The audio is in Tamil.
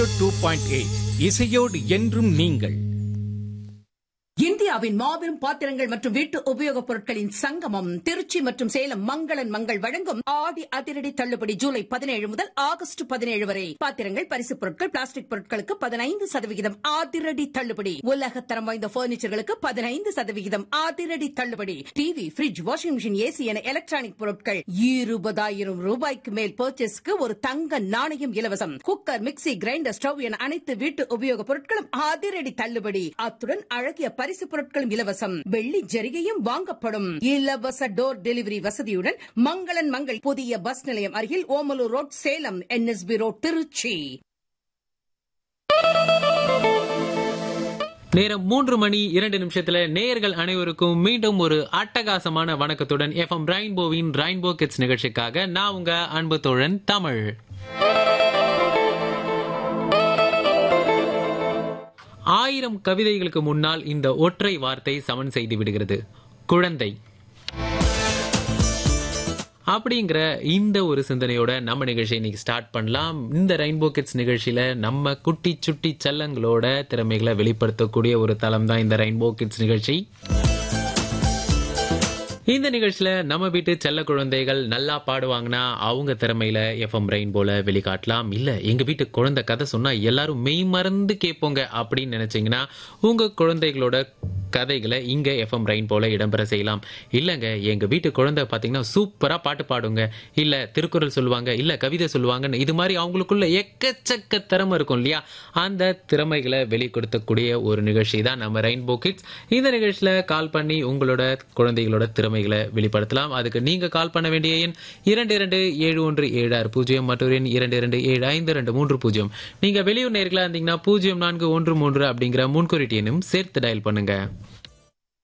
டூ பாயிண்ட் எயிட் இசையோடு என்றும் நீங்கள் இந்தியாவின் மாபெரும் பாத்திரங்கள் மற்றும் வீட்டு உபயோகப் பொருட்களின் சங்கமம் திருச்சி மற்றும் சேலம் மங்களன் மங்கள் வழங்கும் ஆடி அதிரடி தள்ளுபடி ஜூலை பதினேழு முதல் ஆகஸ்ட் பதினேழு வரை பாத்திரங்கள் பரிசுப் பொருட்கள் பிளாஸ்டிக் பொருட்களுக்கு பதினைந்து சதவிகிதம் அதிரடி தள்ளுபடி உலக தரம் வாய்ந்த பர்னிச்சர்களுக்கு பதினைந்து சதவிகிதம் அதிரடி தள்ளுபடி TV fridge washing machine AC என எலக்ட்ரானிக் பொருட்கள் இருபதாயிரம் ரூபாய்க்கு மேல் பர்ச்சேஸ்க்கு ஒரு தங்க நாணயம் இலவசம் குக்கர் மிக்ஸி கிரைண்டர் ஸ்டவ் என அனைத்து வீட்டு உபயோகப் பொருட்களும் அதிரடி தள்ளுபடி அத்துடன் அழகிய பரிசு பொருட்களும் இலவசம் வெள்ளி ஜரிகையும் வாங்கப்படும் இலவச டோர் டெலிவரி வசதியுடன் மங்களன் மங்கள் புதிய பஸ் நிலையம் அருகில் Omalur road Salem NSB road Tiruchi நேரம் மூன்று மணி இரண்டு நிமிஷத்துல நேயர்கள் அனைவருக்கும் மீண்டும் ஒரு அட்டகாசமான வணக்கத்துடன் எஃப்எம் ரெயின்போவின் ரெயின்போ கிட்ஸ் நிகழ்ச்சிக்காக நான் உங்க அன்பு தோழன் தமிழ் ஆயிரம் கவிதைகளுக்கு முன்னால் இந்த ஒற்றை வார்த்தை சமன் செய்து விடுகிறது குழந்தை அப்படிங்கிற இந்த ஒரு சிந்தனையோட நம்ம நிகழ்ச்சியை இன்னைக்கு ஸ்டார்ட் பண்ணலாம் இந்த ரெயின்போ கிட்ஸ் நிகழ்ச்சியில நம்ம குட்டி சுட்டி செல்லங்களோட திறமைகளை வெளிப்படுத்தக்கூடிய ஒரு தளம் தான் இந்த ரெயின்போ கிட்ஸ் நிகழ்ச்சி இந்த நிகழ்ச்சியில நம்ம வீட்டு செல்ல குழந்தைகள் நல்லா பாடுவாங்கன்னா அவங்க திறமையில எஃப்எம் ரெயின் போல வெளிக்காட்டலாம் இல்ல எங்க வீட்டு குழந்தை கதை சொன்னா எல்லாரும் மெய் மறந்து கேட்போங்க அப்படின்னு நினைச்சீங்கன்னா உங்க குழந்தைகளோட கதைகளை இங்க எஃப்எம் ரெயின் போல இடம்பெற செய்யலாம் இல்லங்க எங்க வீட்டு குழந்தை பாத்தீங்கன்னா சூப்பரா பாட்டு பாடுங்க இல்ல திருக்குறள் சொல்லுவாங்க இல்ல கவிதை சொல்லுவாங்கன்னு இது மாதிரி அவங்களுக்குள்ள எக்கச்சக்க திறமை இருக்கும் இல்லையா அந்த திறமைகளை வெளிப்படுத்தக்கூடிய ஒரு நிகழ்ச்சி தான் நம்ம ரெயின்போ கிட்ஸ் இந்த நிகழ்ச்சியில கால் பண்ணி உங்களோட குழந்தைகளோட திறமைகளை வெளிப்படுத்தலாம் அதுக்கு நீங்க கால் பண்ண வேண்டிய எண் இரண்டு இரண்டு ஏழு ஒன்று ஏழு ஆறு பூஜ்ஜியம் மற்றொரு எண் இரண்டு இரண்டு ஏழு ஐந்து ரெண்டு மூன்று பூஜ்ஜியம் நீங்க வெளியூர் நேர்களா இருந்தீங்கன்னா பூஜ்ஜியம் நான்கு ஒன்று மூன்று அப்படிங்கிற முன்குறிட்டு எண்ணும் சேர்த்து டயல் பண்ணுங்க